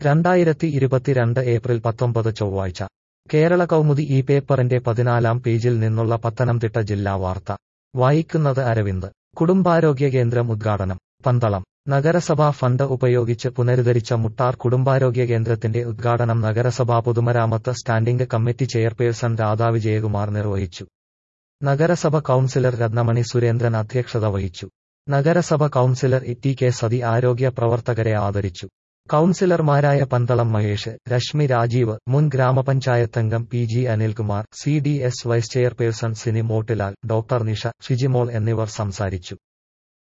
രണ്ടായിരത്തി ഇരുപത്തിരണ്ട് ഏപ്രിൽ പത്തൊമ്പത് ചൊവ്വാഴ്ച കേരള കൗമുദി ഈ പേപ്പറിന്റെ പതിനാലാം പേജിൽ നിന്നുള്ള പത്തനംതിട്ട ജില്ലാ വാർത്ത വായിക്കുന്നത് അരവിന്ദ് കുടുംബാരോഗ്യ കേന്ദ്രം ഉദ്ഘാടനം പന്തളം നഗരസഭാ ഫണ്ട് ഉപയോഗിച്ച് പുനരുദ്ധരിച്ച മുട്ടാർ കുടുംബാരോഗ്യ കേന്ദ്രത്തിന്റെ ഉദ്ഘാടനം നഗരസഭാ പൊതുമരാമത്ത് standing committee chairperson Radha Vijayakumar നിർവഹിച്ചു നഗരസഭ കൌൺസിലർ രത്നമണി സുരേന്ദ്രൻ അധ്യക്ഷത വഹിച്ചു നഗരസഭ കൌൺസിലർ ടി കെ സതി ആരോഗ്യ പ്രവർത്തകരെ ആദരിച്ചു കൌൺസിലർമാരായ പന്തളം മഹേഷ് രശ്മി രാജീവ് മുൻ ഗ്രാമപഞ്ചായത്തംഗം P G Anilkumar C D S vice chairperson Sini Motilal doctor Nisha Shijimol എന്നിവർ സംസാരിച്ചു